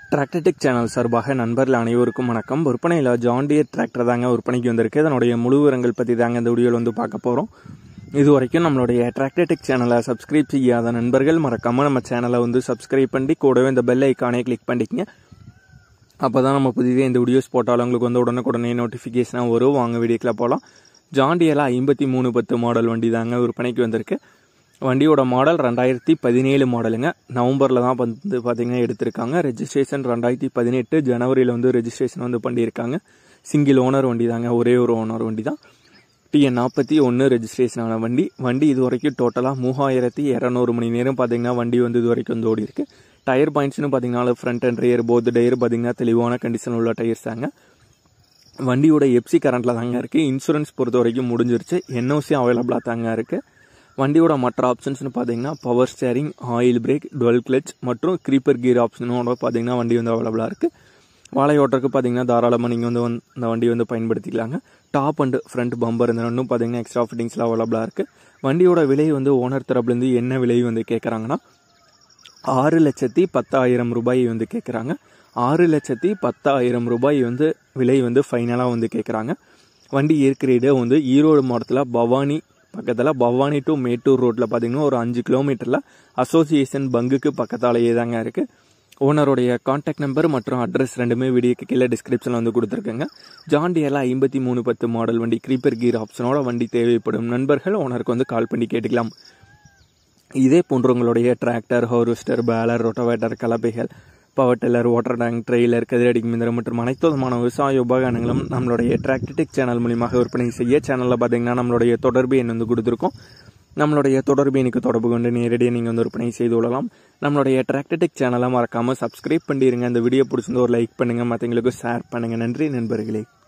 Tractor Tech channel சார்பாக நண்பர்கள் அனைவருக்கும் வணக்கம் விற்பனையில் ஜாண்டியர் டிராக்டர் தாங்க விற்பனைக்கு வந்திருக்கு இதனுடைய முழு விவரங்கள் பற்றி தாங்க இந்த வீடியோவில் வந்து பார்க்க போகிறோம் இது வரைக்கும் நம்மளுடைய டிராக்டர்டெக் சேனலை சப்ஸ்கிரைப் செய்யாத நண்பர்கள் மறக்காமல் நம்ம சேனலை வந்து சப்ஸ்கிரைப் பண்ணி கூடவே இந்த பெல் ஐக்கானே கிளிக் பண்ணிக்கங்க அப்போ தான் நம்ம புதிதாக இந்த வீடியோஸ் போட்டாலும் உங்களுக்கு வந்து உடனுக்குடனே நோட்டிஃபிகேஷனாக வரும் வாங்க வீடியோக்கில் போகலாம் ஜாண்டியரில் ஐம்பத்தி மூணு பத்து மாடல் வண்டி தாங்க விற்பனைக்கு வந்திருக்கு வண்டியோட மாடல் ரெண்டாயிரத்தி பதினேழு மாடலுங்க நவம்பரில் தான் வந்து பார்த்தீங்கன்னா எடுத்திருக்காங்க ரெஜிஸ்ட்ரேஷன் ரெண்டாயிரத்தி பதினெட்டு ஜனவரியில் வந்து ரெஜிஸ்ட்ரேஷன் வந்து பண்ணியிருக்காங்க சிங்கிள் ஓனர் வண்டி தாங்க ஒரே ஒரு ஓனர் வண்டி தான் டிஎன் நாற்பத்தி ஒன்று ரெஜிஸ்ட்ரேஷன் ஆன வண்டி வண்டி இது வரைக்கும் டோட்டலாக மூவாயிரத்தி இரநூறு மணி நேரம் பார்த்தீங்கன்னா வண்டி வந்து இது வரைக்கும் வந்து ஓடி இருக்கு டயர் பாயிண்ட்ஸ்னு பார்த்தீங்கன்னா front and rear both tyre பார்த்தீங்கன்னா தெளிவான கண்டிஷன் உள்ள டயர்ஸ் தாங்க வண்டியோட எப்சி கரண்ட்டில் தாங்க இருக்குது இன்சூரன்ஸ் பொறுத்த வரைக்கும் முடிஞ்சிருச்சு என்ஓசி அவைலபிளாக தாங்க இருக்குது வண்டியோட மற்ற ஆப்ஷன்ஸ்னு பார்த்தீங்கன்னா power steering oil brake dual clutch மற்றும் க்ரீப்பர் கீர் ஆப்ஷனோட பார்த்தீங்கன்னா வண்டி வந்து அவைலபிளாக இருக்குது வாழை ஓட்டருக்கு பார்த்தீங்கன்னா தாராளமாக நீங்கள் வந்து வந்து இந்த வண்டி வந்து பயன்படுத்திக்கலாங்க டாப் அண்ட் ஃப்ரண்ட் பம்பர் இந்த ரெண்டும் பார்த்தீங்கன்னா எக்ஸ்ட்ரா ஃபிட்டிங்ஸ்லாம் அவைலபிளாக இருக்குது வண்டியோட விலை வந்து ஓனர் தரப்புலேருந்து என்ன விலை வந்து கேட்குறாங்கன்னா ஆறு லட்சத்தி பத்தாயிரம் ரூபாய் வந்து கேட்குறாங்க ஆறு லட்சத்தி பத்தாயிரம் ரூபாய் வந்து விலை வந்து ஃபைனலாக வந்து கேட்குறாங்க வண்டி இருக்கிற இடம் வந்து ஈரோடு மாவட்டத்தில் பவானி பக்கத்தில் பவானி டு மேட்டூர் ரோட்டில் பார்த்தீங்கன்னா ஒரு அஞ்சு கிலோமீட்டரில் அசோசியேஷன் பங்குக்கு பக்கத்தாலேயே தாங்க இருக்குது ஓனருடைய காண்டாக்ட் நம்பர் மற்றும் அட்ரஸ் ரெண்டுமே வீடியோக்கு கீழே டிஸ்கிரிப்ஷனில் வந்து கொடுத்துருக்கேங்க ஜாண்டியெல்லாம் ஐம்பத்தி மூணு பத்து மாடல் வண்டி க்ரீப்பர் கீர் ஆப்ஷனோட வண்டி தேவைப்படும் நண்பர்கள் ஓனருக்கு வந்து கால் பண்ணி கேட்டுக்கலாம் இதே போன்றவங்களுடைய டிராக்டர் ஹார்வெஸ்டர் பேலர் ரொட்டவேட்டர் கலப்பைகள் power tiller water tank trailer கதிரடி மிந்திரம் மற்றும் அனைத்து விதமான விவசாய உபகரணங்களும் நம்மளுடைய டிராக்டர்டெக் சேனல் மூலியமாக விற்பனை செய்ய சேனலில் பார்த்தீங்கன்னா நம்மளுடைய தொடர்பு எண் வந்து கொடுத்துருக்கோம் நம்மளுடைய தொடர்பு எனக்கு தொடர்பு கொண்டு நேரடியாக நீங்கள் வந்து விற்பனை செய்து கொள்ளலாம் நம்மளுடைய டிராக்டர்டெக் சேனலை மறக்காமல் சப்ஸ்கிரைப் பண்ணிடுங்க இந்த வீடியோ பிடிச்சிருந்த ஒரு லைக் பண்ணுங்கள் மற்றவங்களுக்கு ஷேர் பண்ணுங்கள் நன்றி நண்பர்களே